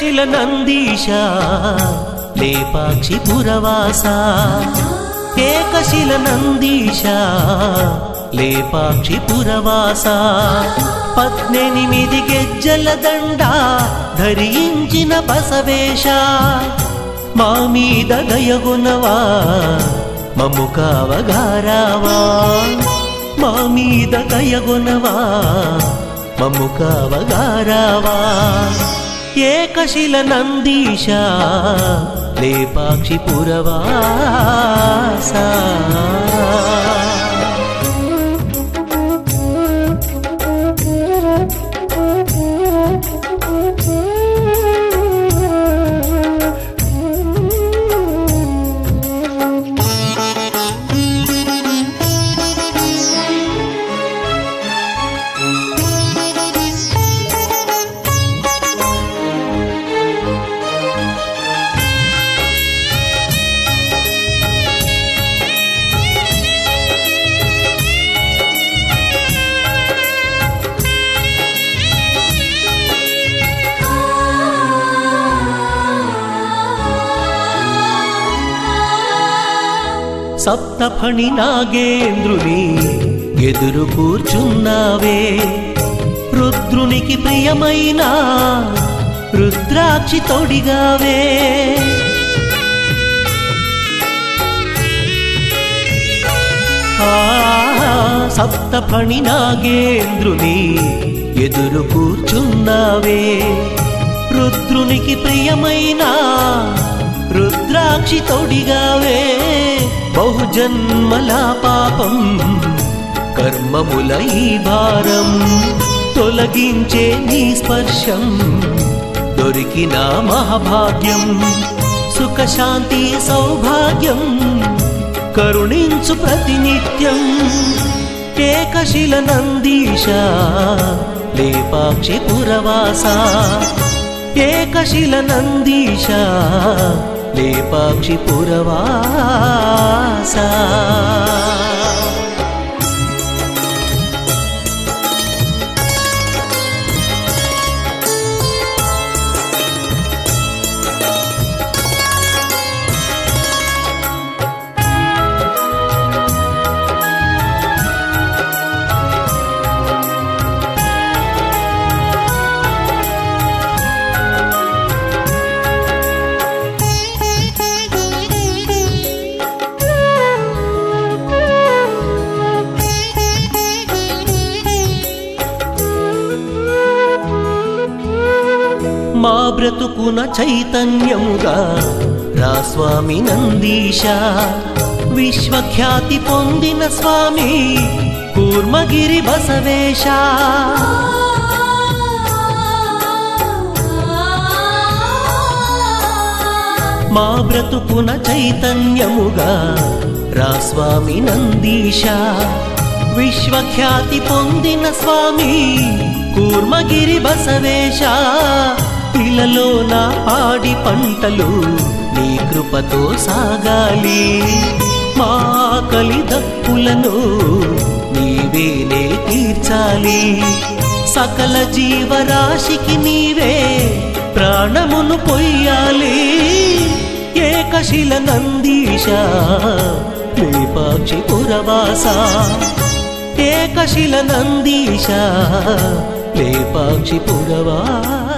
ఏకశిల నందీశ లేపాక్షి పురవాస ఏకశిల నందీశ లేపాక్షి పురవాస పద్నెనిమిది గెజ్జల దండ ధరించిన బసవేశ మా మీద దయగునవా మమ్ము కావగారావా మా మీద దయగునవా మమ్ము కావగారావా ఏకశిల నందీశ లేపాక్షి పురవాస సప్తఫణి నాగేంద్రుని ఎదురు కూర్చున్నావే రుద్రునికి ప్రియమైన రుద్రాక్షి తొడిగావే ఆ సప్తఫణి నాగేంద్రుని ఎదురు కూర్చున్నావే రుద్రునికి ప్రియమైన రుద్రాక్షి తొడిగావే బహుజన్మల పాపం కర్మముల ఈ భారం తొలగించే నీ స్పర్శం దొరికిన మహాభాగ్యం సుఖశాంతి సౌభాగ్యం కరుణించు ప్రతినిత్యం ఏకశిల నందీశ లేపాక్షి పురవాస ఏకశిల నందీశ లేపాక్షి పురవాస మా బ్రతుకున చైతన్యముగా రా స్వామి నందీశ విశ్వఖ్యాతి పొందిన స్వామి కూర్మగిరి బసవేశ మా బ్రతుకున చైతన్యముగా రా స్వామి నందీశ విశ్వఖ్యాతి పొందిన స్వామి కూర్మగిరి బసవేశ ఇలలో నా పాడి పంటలు నీ కృపతో సాగాలి మా కలి దప్పులను నీవేనే తీర్చాలి సకల జీవరాశికి నీవే ప్రాణమును పొయ్యాలి ఏకశిల నందీశ లేపాక్షి పురవాస ఏకశిల నందీశ లేపాక్షి పురవాస